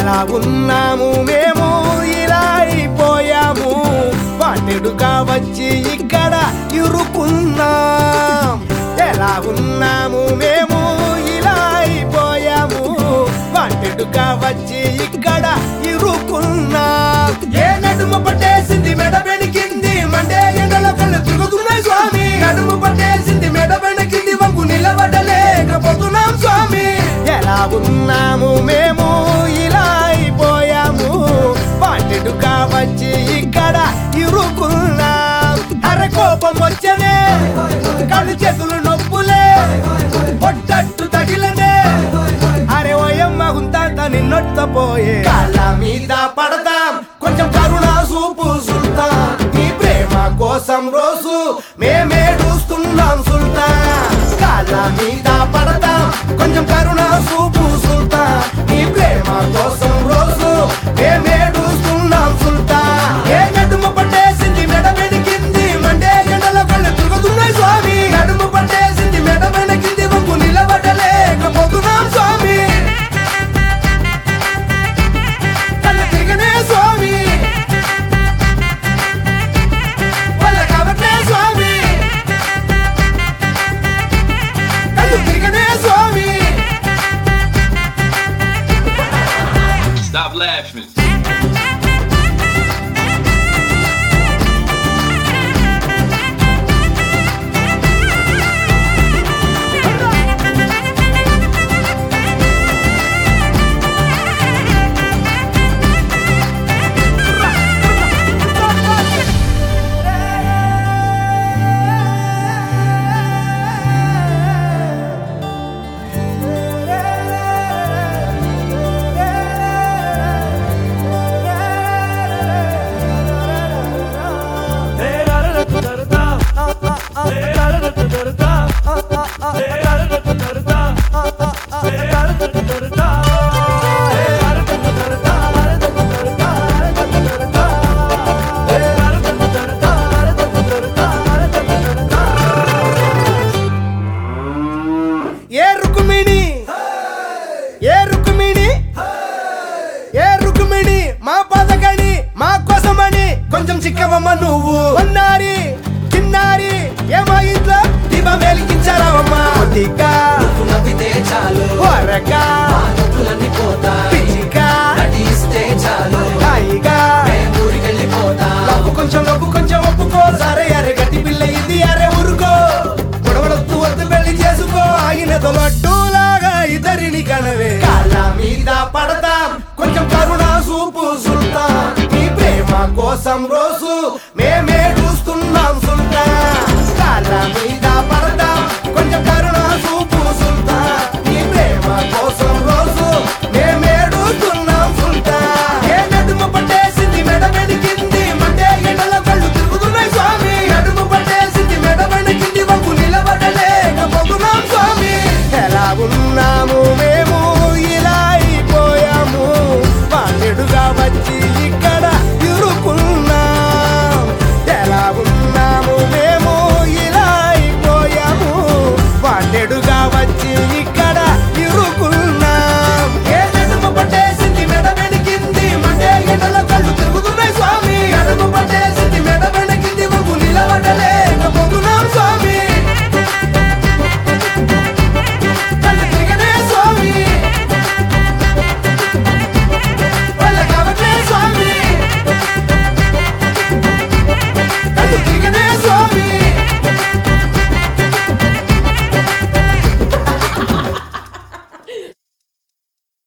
ఎలా ఉన్నాము మేము ఇలా అయిపోయాము వాటెడుగా వచ్చి ఇక్కడ ఇరుకున్నాం ఎలా ఉన్నాము మేము ఇలా అయిపోయాము వాటెడుగా వచ్చి ఇక్కడ ఇరుకున్నాం ఏ నడుము పట్టేసింది మెడ వెనికింది మండే ఎండల కళ్ళు తిరుగుతున్నాయి స్వామి నడుము పట్టేసింది మెడ వెనకింది వంగు నిలబడలేకపోతున్నాం స్వామి ఎలా ఉన్నాము మేము ఇలా అయిపోయాము వాటెడుగా వచ్చి ఇక్కడ ఇరుకున్నాం అరే కోపం వచ్చనే కళ్ళు చేతులు నొప్పులే పొట్టట్టు తగిలనే అరే ఓయమ్మ గుంత నిన్నొట్ట పోయే కాళ్ళ మీద పడతాం కొంచెం కరుణ సూపు సుల్తాన్ నీ ప్రేమ కోసం రోజు మేమేడుస్తున్నాం సుల్తాన్ కాళ్ళ మీద పడతాం కొంచెం కరుణ సూపు సుల్తాన్ నీ ప్రేమ కోసం రోజు మేమేడుస్తున్నాం సుల్తాన్ ఏ నడుము పట్టేసింది మెడ వెనికింది మండే ఎండల కళ్ళు తిరుగుతున్నాయి స్వామి నడుము పట్టేసింది మెడ వెనకింది వంగు నిలబడలేకపోతున్నాం స్వామి కళ్ళు తిరగనే స్వామి వల్ల కాబట్టే స్వామి కళ్ళు తిరగనే స్వామి Stop laughing. ఏ రుక్మిణి ఏ రుక్మిణి ఏ రుక్మిణి మా పదకని మా కోసమని కొంచెం చిక్కవమ్మ నువ్వు ఉన్నారి చిన్నారి ఏమో ఇంట్లో దీపం వెలిగించారావమ్మా కొద్దిగా నువ్వు నవ్వితే చాలు వరగా నవ్వులన్నీ పోతాయి పిచ్చిగా నటిస్తే చాలు హాయిగా మేము ఊరికెళ్ళిపోతా లవ్వు కొంచెం లవ్వు కొంచెం ఒప్పుకో సరే అరే గట్టి పిల్ల ఇది అరే ఊరుకో గొడవలొద్దు వద్దు పెళ్లి చేసుకో ఆగిన తొలట్టులాగా ఇద్దరిని కనవే కాళ్ళ మీద పడతాం కొంచెం కరుణ సూపు సుల్తాన్ నీ ప్రేమ కోసం రోజు మేమే చూస్తున్నాం సుల్తాన్ కాళ్ళ మీద పడతాం కొంచెం కరుణ సూపు సుల్తాన్ నీ ప్రేమ కోసం రోజు మేమే చూస్తున్నాం సుల్తాన్ ఏ నడుము పట్టేసింది మెడ వెనికింది మండే ఎండల కళ్ళు తిరుగుతున్నాయి స్వామి నడుము పట్టేసింది మెడ వెనికింది వంగు నిలబడలేకపోతున్నాం స్వామి ఎలా ఉన్నా